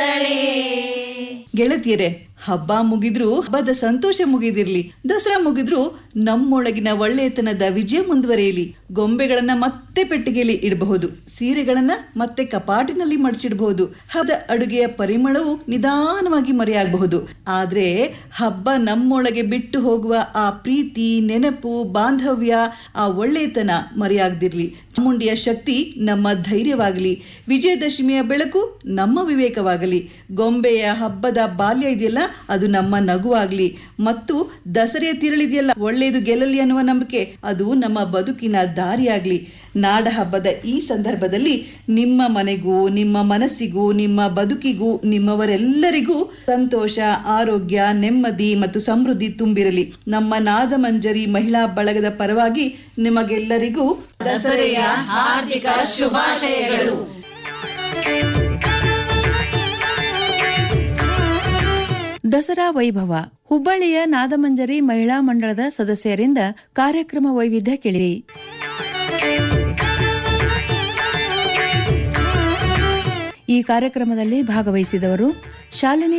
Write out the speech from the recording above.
ಬಂದಳೆ ಗೆಳತಿಯರೇ ಹಬ್ಬ ಮುಗಿದ್ರು ಹಬ್ಬದ ಸಂತೋಷ ಮುಗಿದಿರ್ಲಿ ದಸರಾ ಮುಗಿದ್ರು ನಮ್ಮೊಳಗಿನ ಒಳ್ಳೆಯತನದ ವಿಜಯ ಮುಂದುವರಿಯಲಿ ಗೊಂಬೆಗಳನ್ನ ಮತ್ತೆ ಪೆಟ್ಟಿಗೆಯಲ್ಲಿ ಇಡಬಹುದು ಸೀರೆಗಳನ್ನ ಮತ್ತೆ ಕಪಾಟಿನಲ್ಲಿ ಮಡಚಿಡಬಹುದು ಹಬ್ಬದ ಅಡುಗೆಯ ಪರಿಮಳವು ನಿಧಾನವಾಗಿ ಮರೆಯಾಗಬಹುದು ಆದ್ರೆ ಹಬ್ಬ ನಮ್ಮೊಳಗೆ ಬಿಟ್ಟು ಹೋಗುವ ಆ ಪ್ರೀತಿ ನೆನಪು ಬಾಂಧವ್ಯ ಆ ಒಳ್ಳೆಯತನ ಮರೆಯಾಗದಿರ್ಲಿ ಚಾಮುಂಡಿಯ ಶಕ್ತಿ ನಮ್ಮ ಧೈರ್ಯವಾಗಲಿ ವಿಜಯದಶಮಿಯ ಬೆಳಕು ನಮ್ಮ ವಿವೇಕವಾಗಲಿ ಗೊಂಬೆಯ ಹಬ್ಬದ ಬಾಲ್ಯ ಇದೆಯಲ್ಲ ಅದು ನಮ್ಮ ನಗುವಾಗ್ಲಿ ಮತ್ತು ದಸರೆಯ ತಿರುಳಿದೆಯಲ್ಲ ಒಳ್ಳೆಯದು ಗೆಲ್ಲಲಿ ಅನ್ನುವ ನಂಬಿಕೆ ಅದು ನಮ್ಮ ಬದುಕಿನ ದಾರಿಯಾಗ್ಲಿ ನಾಡ ಹಬ್ಬದ ಈ ಸಂದರ್ಭದಲ್ಲಿ ನಿಮ್ಮ ಮನೆಗೂ ನಿಮ್ಮ ಮನಸ್ಸಿಗೂ ನಿಮ್ಮ ಬದುಕಿಗೂ ನಿಮ್ಮವರೆಲ್ಲರಿಗೂ ಸಂತೋಷ ಆರೋಗ್ಯ ನೆಮ್ಮದಿ ಮತ್ತು ಸಮೃದ್ಧಿ ತುಂಬಿರಲಿ ನಮ್ಮ ನಾದಮಂಜರಿ ಮಹಿಳಾ ಬಳಗದ ಪರವಾಗಿ ನಿಮಗೆಲ್ಲರಿಗೂ ದಸರೆಯ ಹಾರ್ದಿಕ ಶುಭಾಶಯಗಳು ದಸರಾ ವೈಭವ ಹುಬ್ಬಳ್ಳಿಯ ನಾದಮಂಜರಿ ಮಹಿಳಾ ಮಂಡಳದ ಸದಸ್ಯರಿಂದ ಕಾರ್ಯಕ್ರಮ ವೈವಿಧ್ಯ ಕೇಳಿರಿ ಈ ಕಾರ್ಯಕ್ರಮದಲ್ಲಿ ಭಾಗವಹಿಸಿದವರು ಶಾಲಿನಿ